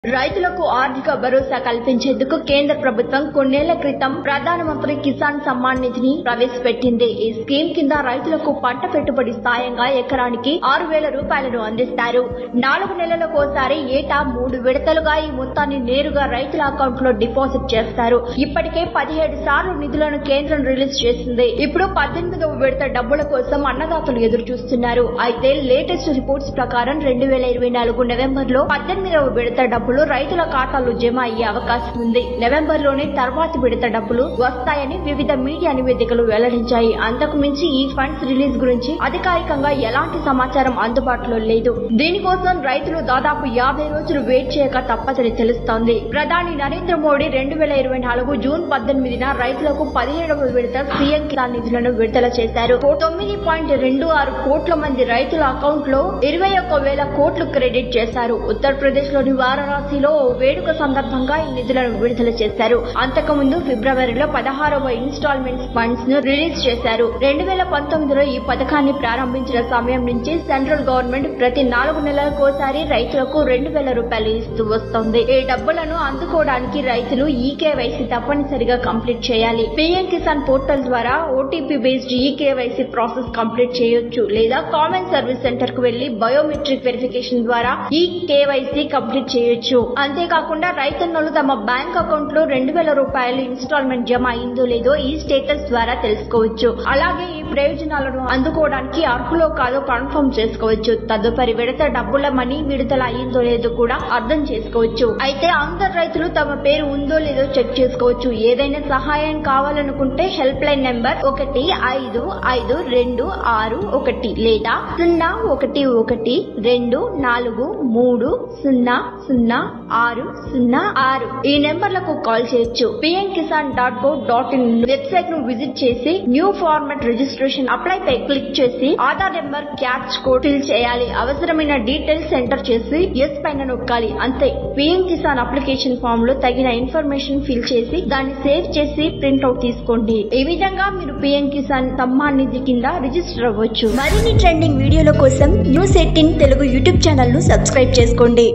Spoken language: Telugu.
రైతులకు ఆర్థిక భరోసా కల్పించేందుకు కేంద్ర ప్రభుత్వం కొన్నేళ్ల క్రితం ప్రధానమంత్రి కిసాన్ సమ్మాన్ నిధిని ప్రవేశపెట్టింది ఈ స్కీమ్ కింద రైతులకు పంట పెట్టుబడి సాయంగా ఎకరానికి ఆరు వేల రూపాయలను అందిస్తారు నాలుగు నెలలకోసారి ఏటా మూడు విడతలుగా ఈ మొత్తాన్ని నేరుగా రైతుల అకౌంట్ లో డిపాజిట్ చేస్తారు ఇప్పటికే పదిహేడు సార్లు నిధులను కేంద్రం రిలీజ్ చేసింది ఇప్పుడు పద్దెనిమిదవ విడత డబ్బుల కోసం అన్నదాతలు ఎదురు చూస్తున్నారు అయితే లేటెస్ట్ రిపోర్ట్స్ ప్రకారం రెండు వేల ఇరవై నాలుగు నవంబర్ లో పద్దెనిమిదవ విడత డబ్బులు రైతుల ఖాతాల్లో జమ అయ్యే అవకాశం ఉంది నవంబర్ లోనే తర్వాతి విడత డబ్బులు వస్తాయని వివిధ మీడియా నివేదికలు వెల్లడించాయి అంతకు మించి ఈ ఫండ్స్ రిలీజ్ గురించి అధికారికంగా ఎలాంటి సమాచారం అందుబాటులో లేదు దీనికోసం రైతులు దాదాపు యాభై రోజులు వెయిట్ చేయక తప్పదని తెలుస్తోంది ప్రధాని నరేంద్ర మోడీ రెండు వేల ఇరవై నాలుగు జూన్ పద్దెనిమిదిన రైతులకు పదిహేడవ విడత సీఎం కిసాన్ నిధులను విడుదల చేశారు తొమ్మిది పాయింట్ రెండు ఆరు కోట్ల మంది రైతుల అకౌంట్ లో ఇరవై ఒక్క వేల కోట్లు క్రెడిట్ చేశారు ఉత్తరప్రదేశ్ లోని వారణాసిలో ఓ వేడుక సందర్భంగా ఈ నిధులను విడుదల చేశారు అంతకుముందు ఫిబ్రవరిలో పదహారవ ఇన్స్టాల్మెంట్ ఫండ్స్ ను రిలీజ్ చేశారు రెండు వేల పంతొమ్మిదిలో ఈ పథకాన్ని ప్రారంభించిన సమయం నుంచి సెంట్రల్ గవర్నమెంట్ ప్రతి నాలుగు నెలలకోసారి రైతులకు రెండు వేల రూపాయలు ఇస్తూ వస్తోంది ఈ డబ్బులను అందుకోవడానికి రైతులు ఈకేవైసీ తప్పనిసరిగా కంప్లీట్ చేయాలి పీఎం కిసాన్ పోర్టల్ ద్వారా OTP based eKYC process complete చేయొచ్చు లేదా కామన్ సర్వీస్ సెంటర్ కు వెళ్లి బయోమెట్రిక్ వెరిఫికేషన్ ద్వారా ఈ కేవైసీ కంప్లీట్ చేయొచ్చు అంతేకాకుండా రైతన్నలు తమ బ్యాంక్ అకౌంట్ లో రెండు వేల రూపాయలు ఇన్స్టాల్మెంట్ జమ అయిందో లేదో ఈ స్టేటస్ ద్వారా తెలుసుకోవచ్చు అలాగే ఈ ప్రయోజనాలను అందుకోవడానికి అర్హులో కాదో కన్ఫర్మ్ చేసుకోవచ్చు తదుపరి విడత డబ్బుల మనీ విడుదల అయ్యిందో లేదో కూడా అర్థం చేసుకోవచ్చు అయితే అందరు రైతులు తమ పేరు ఉందో లేదో చెక్ చేసుకోవచ్చు ఏదైనా సహాయం కావాలనుకుంటే హెల్ప్ లైన్ నెంబర్ ఒకటి ఐదు ఐదు రెండు ఆరు ఒకటి లేదా సున్నా ఒకటి ఒకటి రెండు నాలుగు మూడు సున్నా సున్నా ఆరు సున్నా ఆరు ఈ నెంబర్లకు కాల్ చేయొచ్చు PM Kisan dot gov dot in website ను విజిట్ చేసి న్యూ ఫార్మాట్ రిజిస్ట్రేషన్ అప్లై పై క్లిక్ చేసి Aadhaar number catch code fill చేయాలి అవసరమైన డీటెయిల్స్ ఎంటర్ చేసి ఎస్ పైన నొక్కాలి అంతే పిఎం కిసాన్ అప్లికేషన్ ఫామ్ లో తగిన ఇన్ఫర్మేషన్ ఫిల్ చేసి దాన్ని సేవ్ చేసి ప్రింట్ అవుట్ తీసుకోండి ఈ విధంగా మీరు పిఎం కిసాన్ సమ్మాన్ నిధి కింద రిజిస్టర్ అవ్వచ్చు మరిన్ని ట్రెండింగ్ వీడియోల కోసం news eighteen Telugu YouTube channel ను సబ్స్క్రైబ్ చేసుకోండి